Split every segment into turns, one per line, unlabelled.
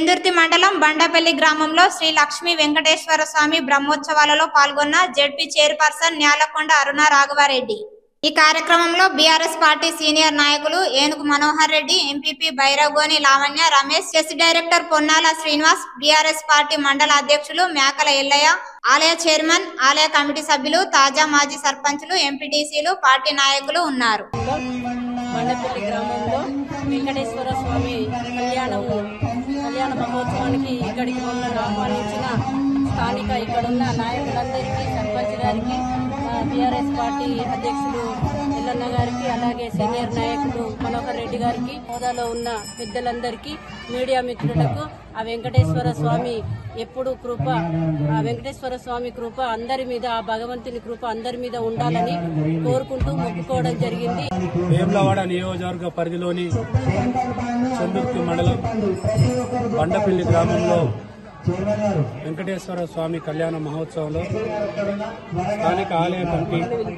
ఇందుర్తి మండలం బండపల్లి గ్రామంలో శ్రీ లక్ష్మీ వెంకటేశ్వర స్వామి బ్రహ్మోత్సవాలలో పాల్గొన్న జెడ్పీ చైర్పర్సన్ న్యాలకొండ అరుణ రాఘవారెడ్డి ఈ కార్యక్రమంలో బీఆర్ఎస్ పార్టీ సీనియర్ నాయకులు Enugu Manohar Reddy MPP Bhairavagoni Lavanya Ramesh chess director Ponnala Srinivas BRS party మండల అధ్యక్షులు మేకల ఎల్లయ్య ఆలయ చైర్మన్ ఆలయ కమిటీ సభ్యులు తాజా మాజీ సర్పంచులు ఎంపీటీసీలు పార్టీ నాయకులు ఉన్నారు
మండపల్లి గ్రామంలో వెంకటేశ్వర స్వామి కళ్యాణము కళ్యాణ మహోత్సవానికి ఇక్కడికి మమ్మల్ని ఆహ్వానించిన స్థానిక ఇక్కడున్న నాయకులందరికీ సర్పంచ్ గారికి బీఆర్ఎస్ పార్టీ అధ్యక్షులు ఎల్లన్న గారికి అలాగే సీనియర్ నాయకులు మనోహర్ రెడ్డి గారికి హోదాలో ఉన్న పెద్దలందరికీ మీడియా మిత్రులకు ఆ వెంకటేశ్వర స్వామి ఎప్పుడు కృప ఆ వెంకటేశ్వర స్వామి కృప అందరి మీద ఆ భగవంతుని కృప అందరి మీద ఉండాలని కోరుకుంటూ మొక్కుకోవడం జరిగింది
వేములవాడ నియోజకవర్గ పరిధిలోని చందుర్తి మండలం బండపల్లి గ్రామంలో వెంకటేశ్వర స్వామి కళ్యాణ మహోత్సవంలో స్థానిక ఆలయ కమిటీ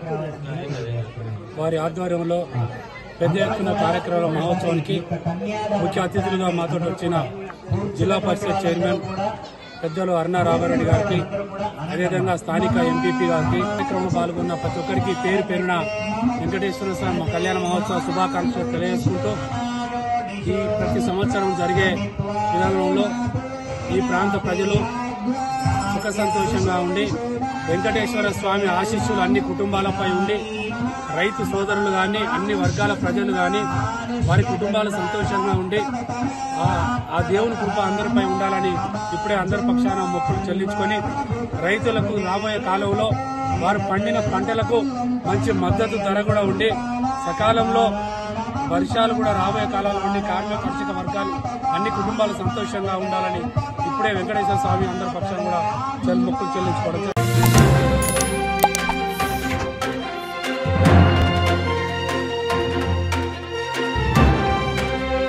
వారి ఆధ్వర్యంలో పెద్ద ఎత్తున కార్యక్రమాల మహోత్సవానికి ముఖ్య అతిథులుగా మాతో వచ్చిన జిల్లా పరిషత్ చైర్మన్ పెద్దలు అరుణ రాఘారెడ్డి గారికి అదేవిధంగా స్థానిక ఎంపీపీ గారికి కార్యక్రమంలో పాల్గొన్న ప్రతి ఒక్కరికి పేరు పేరున వెంకటేశ్వర స్వామి కళ్యాణ మహోత్సవ శుభాకాంక్షలు తెలియజేసుకుంటూ ఈ ప్రతి సంవత్సరం జరిగే విధానంలో ఈ ప్రాంత ప్రజలు సుఖ సంతోషంగా ఉండి వెంకటేశ్వర స్వామి ఆశీస్సులు అన్ని కుటుంబాలపై ఉండి రైతు సోదరులు కానీ అన్ని వర్గాల ప్రజలు కానీ వారి కుటుంబాలు సంతోషంగా ఉండి ఆ- ఆ దేవుని కృప అందరిపై ఉండాలని ఇప్పుడే అందరి పక్షాన మొక్కులు చెల్లించుకొని రైతులకు రాబోయే కాలంలో వారు పండిన పంటలకు మంచి మద్దతు ధర కూడా ఉండి సకాలంలో వర్షాలు కూడా రాబోయే కాలంలో ఉండి కార్మిక కర్షక వర్గాలు అన్ని కుటుంబాలు సంతోషంగా ఉండాలని ఇప్పుడే వెంకటేశ్వర స్వామి అందరి పక్షాన కూడా చెల్ మొక్కులు చెల్లించుకోవడం జరిగింది.